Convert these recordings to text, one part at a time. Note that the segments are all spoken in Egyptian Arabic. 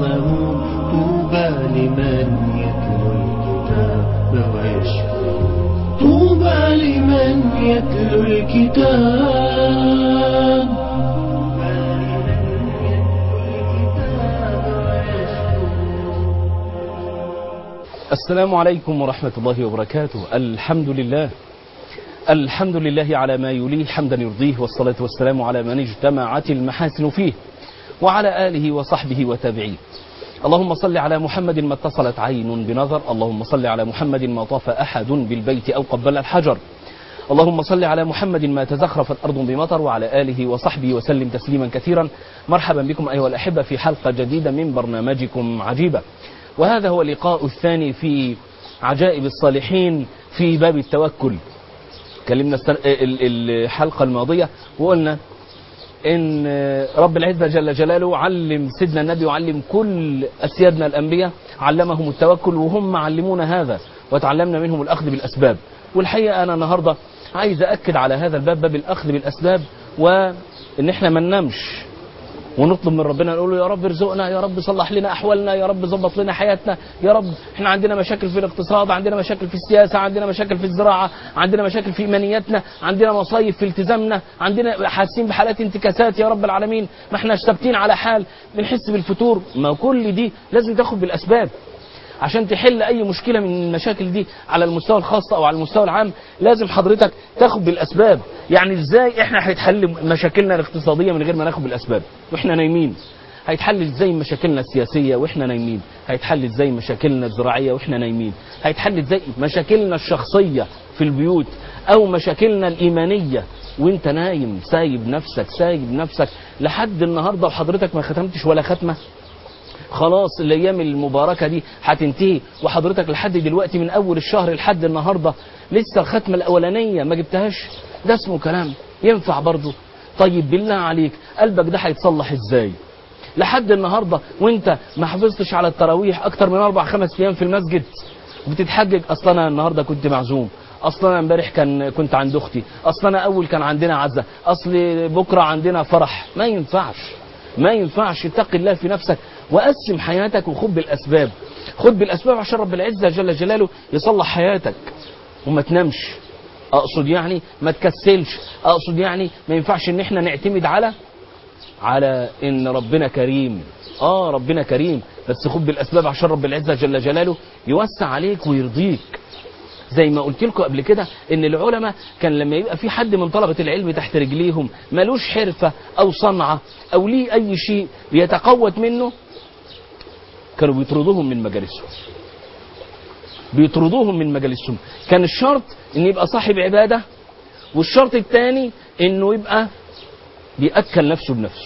يعلمون طوبى لمن يتلو الكتاب ويشكر طوبى لمن يتلو الكتاب السلام عليكم ورحمة الله وبركاته الحمد لله الحمد لله على ما يليه حمدا يرضيه والصلاة والسلام على من اجتمعت المحاسن فيه وعلى آله وصحبه وتابعيه اللهم صل على محمد ما اتصلت عين بنظر اللهم صل على محمد ما طاف أحد بالبيت أو قبل الحجر اللهم صل على محمد ما تزخرفت أرض بمطر وعلى آله وصحبه وسلم تسليما كثيرا مرحبا بكم أيها الأحبة في حلقة جديدة من برنامجكم عجيبة وهذا هو اللقاء الثاني في عجائب الصالحين في باب التوكل كلمنا الحلقة الماضية وقلنا ان رب العزة جل جلاله علم سيدنا النبي وعلم كل أسيادنا الأنبياء علمهم التوكل وهم علمونا هذا وتعلمنا منهم الأخذ بالأسباب والحقيقة أنا النهاردة عايز أكد على هذا الباب باب الأخذ بالأسباب وإن إحنا ما ننامش ونطلب من ربنا نقول له يا رب ارزقنا يا رب صلح لنا احوالنا يا رب ظبط لنا حياتنا يا رب احنا عندنا مشاكل في الاقتصاد عندنا مشاكل في السياسه عندنا مشاكل في الزراعه عندنا مشاكل في ايمانياتنا عندنا مصايب في التزامنا عندنا حاسين بحالات انتكاسات يا رب العالمين ما احناش ثابتين على حال بنحس بالفتور ما كل دي لازم تاخد بالاسباب عشان تحل اي مشكله من المشاكل دي على المستوى الخاص او على المستوى العام لازم حضرتك تاخد بالاسباب يعني ازاي احنا هيتحل مشاكلنا الاقتصاديه من غير ما ناخد بالاسباب واحنا نايمين هيتحل ازاي مشاكلنا السياسيه واحنا نايمين هيتحل ازاي مشاكلنا الزراعيه واحنا نايمين هيتحل ازاي مشاكلنا الشخصيه في البيوت او مشاكلنا الايمانيه وانت نايم سايب نفسك سايب نفسك لحد النهارده وحضرتك ما ختمتش ولا ختمه خلاص الايام المباركه دي هتنتهي وحضرتك لحد دلوقتي من اول الشهر لحد النهارده لسه الختمه الاولانيه ما جبتهاش ده اسمه كلام ينفع برضه طيب بالله عليك قلبك ده هيتصلح ازاي لحد النهارده وانت ما حافظتش على التراويح اكتر من اربع خمس ايام في المسجد وبتتحجج اصلا انا النهارده كنت معزوم اصلا انا امبارح كان كنت عند اختي اصلا انا اول كان عندنا عزه اصل بكره عندنا فرح ما ينفعش ما ينفعش اتق الله في نفسك وقسم حياتك وخد بالاسباب خد بالاسباب عشان رب العزه جل جلاله يصلح حياتك وما تنامش اقصد يعني ما تكسلش اقصد يعني ما ينفعش ان احنا نعتمد على على ان ربنا كريم اه ربنا كريم بس خد بالاسباب عشان رب العزه جل جلاله يوسع عليك ويرضيك زي ما قلت لكم قبل كده ان العلماء كان لما يبقى في حد من طلبه العلم تحت رجليهم ملوش حرفه او صنعه او ليه اي شيء بيتقوت منه كانوا بيطردوهم من مجالسهم بيطردوهم من مجالسهم كان الشرط ان يبقى صاحب عباده والشرط الثاني انه يبقى بيأكل نفسه بنفسه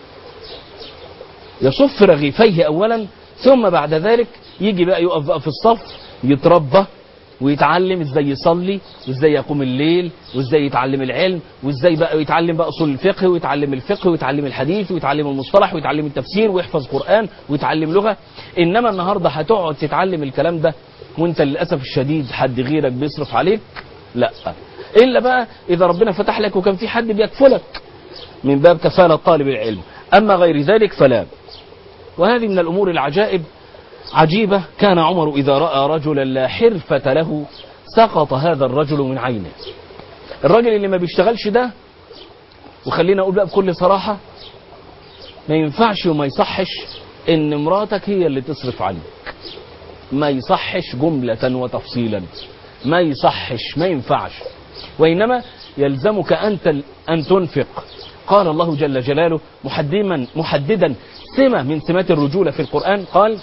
يصف رغيفيه اولا ثم بعد ذلك يجي بقى يقف بقى في الصف يتربى ويتعلم ازاي يصلي وازاي يقوم الليل وازاي يتعلم العلم وازاي بقى يتعلم بقى اصول الفقه ويتعلم الفقه ويتعلم الحديث ويتعلم المصطلح ويتعلم التفسير ويحفظ قرآن ويتعلم لغة انما النهارده هتقعد تتعلم الكلام ده وانت للاسف الشديد حد غيرك بيصرف عليك لا الا بقى اذا ربنا فتح لك وكان في حد بيكفلك من باب كفالة طالب العلم اما غير ذلك فلا وهذه من الامور العجائب عجيبة كان عمر إذا رأى رجلا لا حرفة له سقط هذا الرجل من عينه الراجل اللي ما بيشتغلش ده وخلينا أقول بقى بكل صراحة ما ينفعش وما يصحش إن مراتك هي اللي تصرف عليك ما يصحش جملة وتفصيلا ما يصحش ما ينفعش وإنما يلزمك أنت أن تنفق قال الله جل جلاله محددا محددا سمة من سمات الرجولة في القرآن قال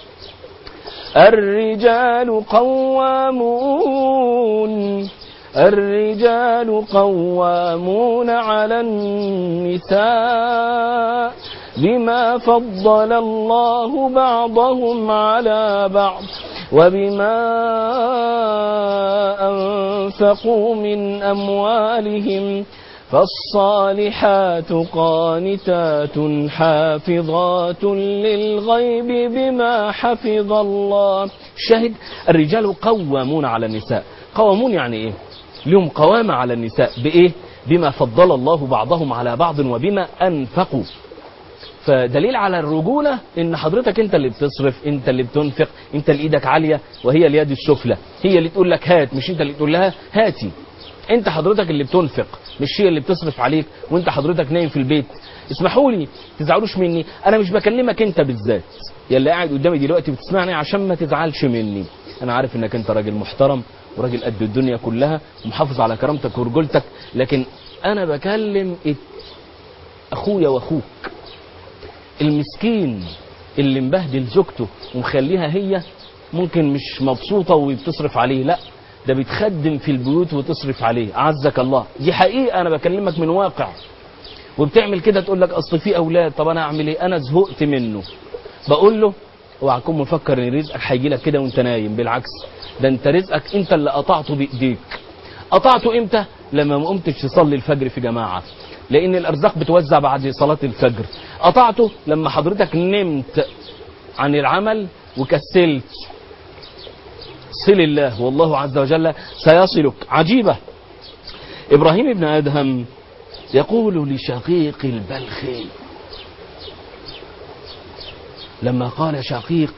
الرجال قوامون الرجال قوامون على النساء بما فضل الله بعضهم على بعض وبما أنفقوا من أموالهم فالصالحات قانتات حافظات للغيب بما حفظ الله شهد الرجال قوامون على النساء قوامون يعني ايه لهم قوامة على النساء بايه بما فضل الله بعضهم على بعض وبما انفقوا فدليل على الرجولة ان حضرتك انت اللي بتصرف انت اللي بتنفق انت اللي ايدك عالية وهي اليد السفلى هي اللي تقول لك هات مش انت اللي تقول لها هاتي انت حضرتك اللي بتنفق مش هي اللي بتصرف عليك وانت حضرتك نايم في البيت اسمحوا لي تزعلوش مني انا مش بكلمك انت بالذات يا اللي قاعد قدامي دلوقتي بتسمعني عشان ما تزعلش مني انا عارف انك انت راجل محترم وراجل قد الدنيا كلها ومحافظ على كرامتك ورجولتك لكن انا بكلم اخويا واخوك المسكين اللي مبهدل زوجته ومخليها هي ممكن مش مبسوطة وبتصرف عليه لا ده بتخدم في البيوت وتصرف عليه عزك الله دي حقيقة أنا بكلمك من واقع وبتعمل كده تقول لك أصل في أولاد طب أنا أعمل إيه أنا زهقت منه بقول له اوعى تكون مفكر ان رزقك هيجي لك كده وانت نايم بالعكس ده انت رزقك انت اللي قطعته بايديك قطعته امتى لما ما قمتش تصلي الفجر في جماعه لان الارزاق بتوزع بعد صلاه الفجر قطعته لما حضرتك نمت عن العمل وكسلت صل الله والله عز وجل سيصلك عجيبه ابراهيم ابن ادهم يقول لشقيق البلخي لما قال شقيق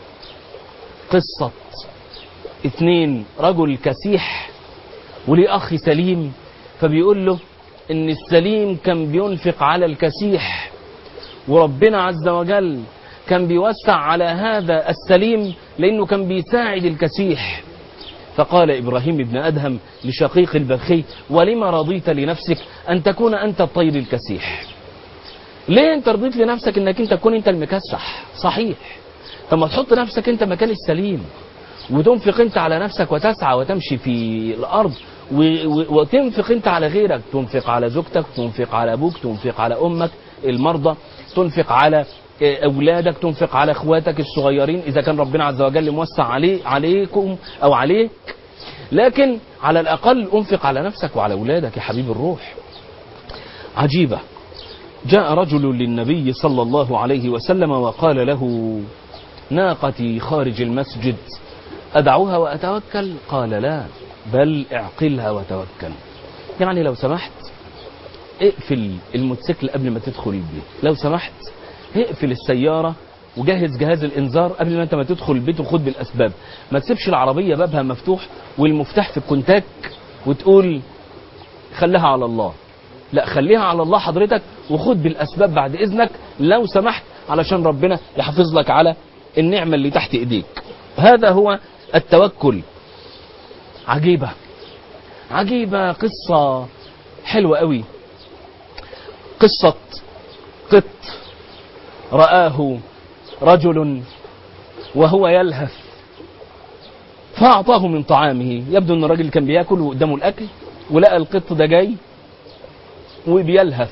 قصة اثنين رجل كسيح وليه أخ سليم فبيقول له إن السليم كان بينفق على الكسيح وربنا عز وجل كان بيوسع على هذا السليم لأنه كان بيساعد الكسيح فقال إبراهيم بن أدهم لشقيق البخي ولما رضيت لنفسك أن تكون أنت الطير الكسيح ليه انت رضيت لنفسك انك انت تكون انت المكسح صحيح طب ما تحط نفسك انت مكان السليم وتنفق انت على نفسك وتسعى وتمشي في الارض و... و... وتنفق انت على غيرك تنفق على زوجتك تنفق على ابوك تنفق على امك المرضى تنفق على اولادك تنفق على اخواتك الصغيرين اذا كان ربنا عز وجل موسع عليه عليكم او عليك لكن على الاقل انفق على نفسك وعلى اولادك يا حبيب الروح عجيبه جاء رجل للنبي صلى الله عليه وسلم وقال له ناقتي خارج المسجد أدعوها وأتوكل قال لا بل اعقلها وتوكل يعني لو سمحت اقفل الموتوسيكل قبل ما تدخل البيت لو سمحت اقفل السيارة وجهز جهاز الانذار قبل ما انت ما تدخل البيت وخد بالاسباب ما تسيبش العربية بابها مفتوح والمفتاح في الكونتاك وتقول خليها على الله لا خليها على الله حضرتك وخد بالاسباب بعد اذنك لو سمحت علشان ربنا يحافظ لك على النعمة اللي تحت ايديك هذا هو التوكل عجيبة عجيبة قصة حلوة قوي قصة قط رآه رجل وهو يلهث فأعطاه من طعامه يبدو أن الراجل كان بياكل وقدامه الأكل ولقى القط ده جاي وبيلهث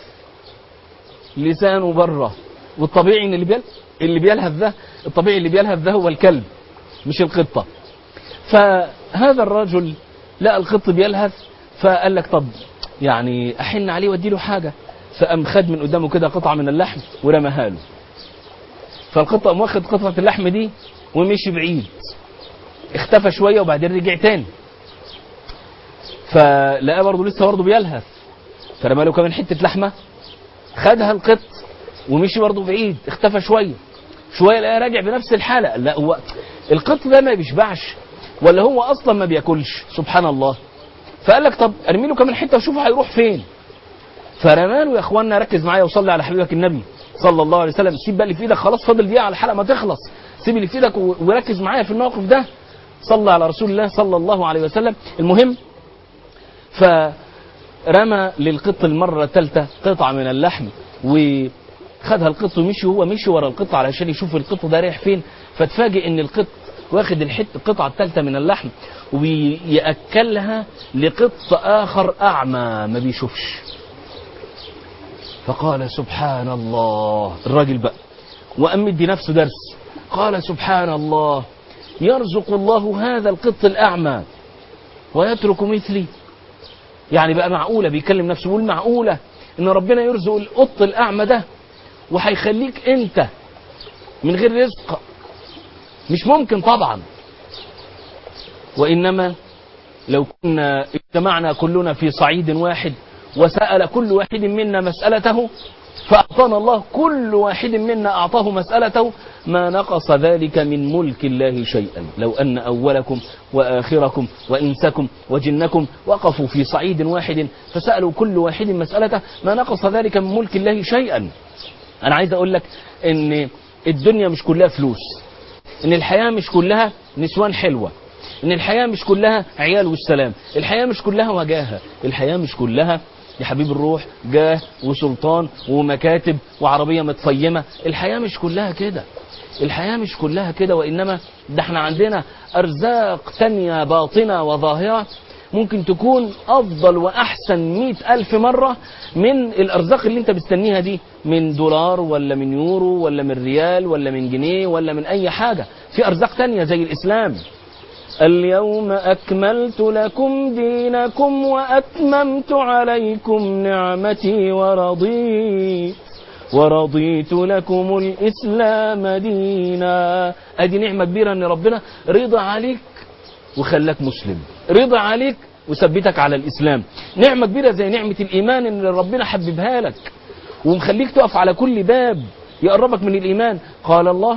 لسانه بره والطبيعي ان اللي بيل... اللي بيلهث ده الطبيعي اللي بيلهث ده هو الكلب مش القطه فهذا الرجل لقى القط بيلهث فقال لك طب يعني احن عليه وادي له حاجه فقام خد من قدامه كده قطعه من اللحم ورماها له فالقط قام واخد قطعه اللحم دي ومشي بعيد اختفى شويه وبعدين رجع تاني فلقى برضه لسه برضه بيلهث فرمى له كمان حته لحمه خدها القط ومشي برضه بعيد اختفى شويه شويه لقى راجع بنفس الحاله لا هو القط ده ما بيشبعش ولا هو اصلا ما بياكلش سبحان الله فقال لك طب ارمي له كمان حته وشوفه هيروح فين فرمى له يا اخوانا ركز معايا وصلي على حبيبك النبي صلى الله عليه وسلم سيب بقى اللي في ايدك خلاص فاضل دقيقه على الحلقه ما تخلص سيب اللي في ايدك وركز معايا في الموقف ده صلى على رسول الله صلى الله عليه وسلم المهم فرمى للقط المره الثالثه قطعه من اللحم وخدها القط ومشي وهو مشي ورا القط علشان يشوف القط ده رايح فين فتفاجئ ان القط واخد الحته القطعه الثالثه من اللحم وياكلها لقط اخر اعمى ما بيشوفش فقال سبحان الله الراجل بقى وقام مدي نفسه درس قال سبحان الله يرزق الله هذا القط الاعمى ويترك مثلي يعني بقى معقوله بيكلم نفسه بيقول معقوله ان ربنا يرزق القط الاعمى ده وهيخليك انت من غير رزق مش ممكن طبعا وانما لو كنا اجتمعنا كلنا في صعيد واحد وسال كل واحد منا مسالته فأعطانا الله كل واحد منا أعطاه مسألته ما نقص ذلك من ملك الله شيئا لو أن أولكم وآخركم وإنسكم وجنكم وقفوا في صعيد واحد فسألوا كل واحد مسألته ما نقص ذلك من ملك الله شيئا أنا عايز أقول لك إن الدنيا مش كلها فلوس إن الحياة مش كلها نسوان حلوة إن الحياة مش كلها عيال والسلام الحياة مش كلها وجاهة الحياة مش كلها يا حبيب الروح جاه وسلطان ومكاتب وعربية متفيمة الحياة مش كلها كده الحياة مش كلها كده وإنما ده احنا عندنا أرزاق تانية باطنة وظاهرة ممكن تكون أفضل وأحسن مئة ألف مرة من الأرزاق اللي انت مستنيها دي من دولار ولا من يورو ولا من ريال ولا من جنيه ولا من أي حاجة في أرزاق تانية زي الإسلام اليوم أكملت لكم دينكم وأتممت عليكم نعمتي ورضيت ورضيت لكم الإسلام دينا أدي نعمة كبيرة أن ربنا رضى عليك وخلاك مسلم رضى عليك وثبتك على الإسلام نعمة كبيرة زي نعمة الإيمان أن ربنا حببها لك ومخليك تقف على كل باب يقربك من الإيمان قال الله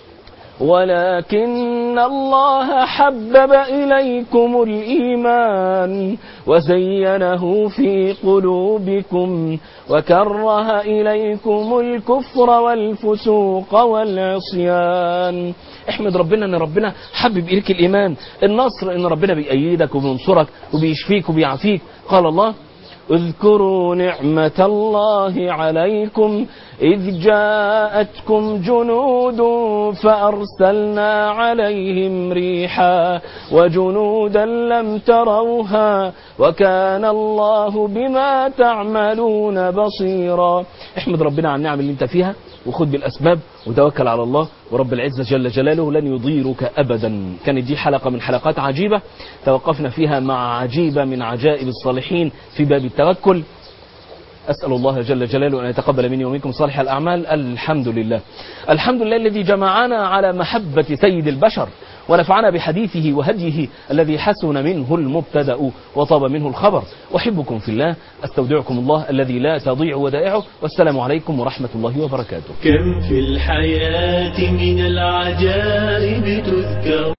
ولكن الله حبب إليكم الإيمان وزينه في قلوبكم وكره إليكم الكفر والفسوق والعصيان احمد ربنا ان ربنا حبب إليك الإيمان النصر ان ربنا بيأيدك وبينصرك وبيشفيك وبيعافيك قال الله اذكروا نعمة الله عليكم إذ جاءتكم جنود فأرسلنا عليهم ريحا وجنودا لم تروها وكان الله بما تعملون بصيرا احمد ربنا على النعم اللي انت فيها وخد بالأسباب وتوكل على الله ورب العزة جل جلاله لن يضيرك أبدا كانت دي حلقة من حلقات عجيبة توقفنا فيها مع عجيبة من عجائب الصالحين في باب التوكل أسأل الله جل جلاله أن يتقبل مني ومنكم صالح الأعمال الحمد لله الحمد لله الذي جمعنا على محبة سيد البشر ونفعنا بحديثه وهديه الذي حسن منه المبتدأ وطاب منه الخبر أحبكم في الله أستودعكم الله الذي لا تضيع ودائعه والسلام عليكم ورحمة الله وبركاته كم في الحياة من العجائب تذكر